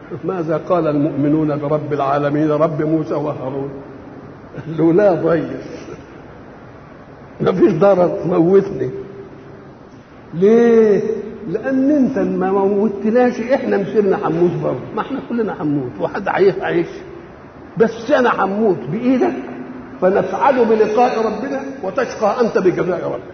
ماذا قال المؤمنون برب العالمين رب موسى وهارون له لا ضيف ما فيش ضرر موتني ليه لان انت ما موتناش احنا مسيرنا هنموت برضه ما احنا كلنا هنموت وحد هيعيش بس انا هموت بايدك فنسعد بلقاء ربنا وتشقى انت بجزاء ربك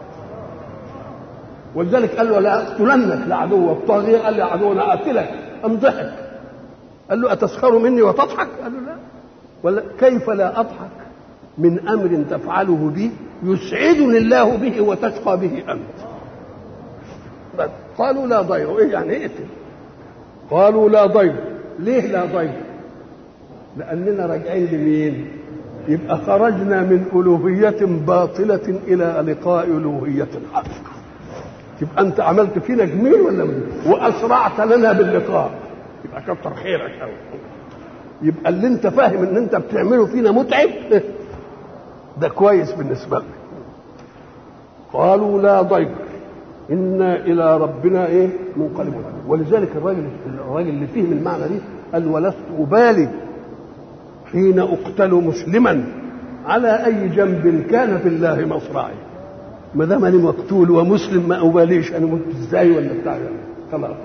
ولذلك قال له لا اقتلنك لعدو الطاغيه قال لي عدونا اقتلك ام ضحك قال له اتسخر مني وتضحك قال له لا ولا كيف لا اضحك من امر تفعله بي يسعدني الله به وتشقى به انت بس قالوا لا ضير ايه يعني اقتل قالوا لا ضير ليه لا ضير لاننا راجعين لمين يبقى خرجنا من الوهيه باطله الى لقاء الوهيه حق يبقى انت عملت فينا جميل ولا من واسرعت لنا باللقاء يبقى كتر خيرك قوي يبقى اللي انت فاهم ان انت بتعمله فينا متعب ده كويس بالنسبه لنا قالوا لا ضير انا الى ربنا ايه منقلبون ولذلك الراجل الراجل اللي فهم المعنى دي قال ولست ابالي حين اقتل مسلما على اي جنب كان في الله مصرعي ما دام انا مقتول ومسلم ما اباليش انا مت ازاي ولا بتاع خلاص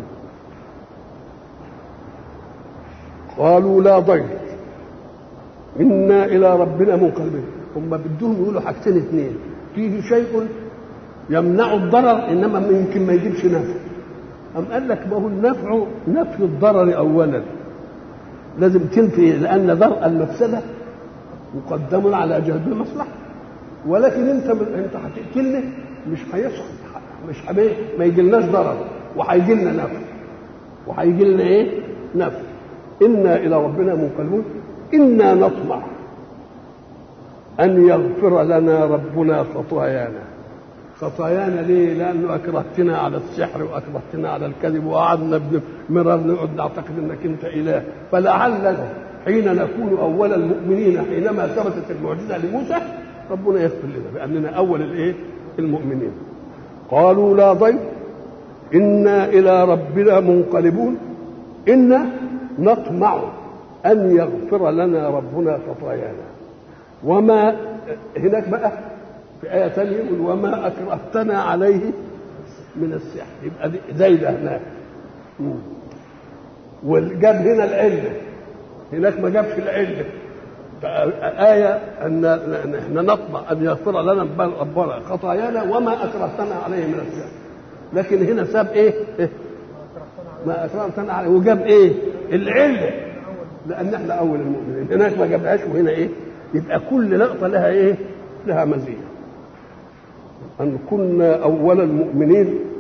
قالوا لا ضير انا الى ربنا منقلبون هم بدهم يقولوا حاجتين اثنين فيه شيء يمنع الضرر انما يمكن ما يجيبش نفع أم قال لك ما هو النفع نفي الضرر اولا لازم تنفي لان درء المفسده مقدم على جلب المصلحه ولكن انت انت هتقتلني مش هيصح مش حبيب ما يجيلناش ضرر وهيجي لنا نفع وهيجي لنا ايه؟ نفع انا الى ربنا منقلبون انا نطمع ان يغفر لنا ربنا خطايانا خطايانا ليه؟ لانه اكرهتنا على السحر واكرهتنا على الكذب وقعدنا مرار نقعد نعتقد انك انت اله فلعلنا حين نكون اول المؤمنين حينما ثبتت المعجزه لموسى ربنا يغفر لنا باننا اول الايه؟ المؤمنين. قالوا لا ضير انا الى ربنا منقلبون انا نطمع ان يغفر لنا ربنا خطايانا وما هناك بقى في آية ثانية يقول وما أكرهتنا عليه من السحر يبقى زايدة هناك وجاب هنا العلة هناك ما جابش العلة آية أن احنا نطمع أن يغفر لنا ربنا خطايانا وما أكرهتنا عليه من السحر لكن هنا ساب إيه؟ ما أكرهتنا عليه وجاب إيه؟ العلة لأن احنا أول المؤمنين هناك ما جابهاش وهنا إيه؟ يبقى كل لقطة لها إيه؟ لها مزية أن كنا أول المؤمنين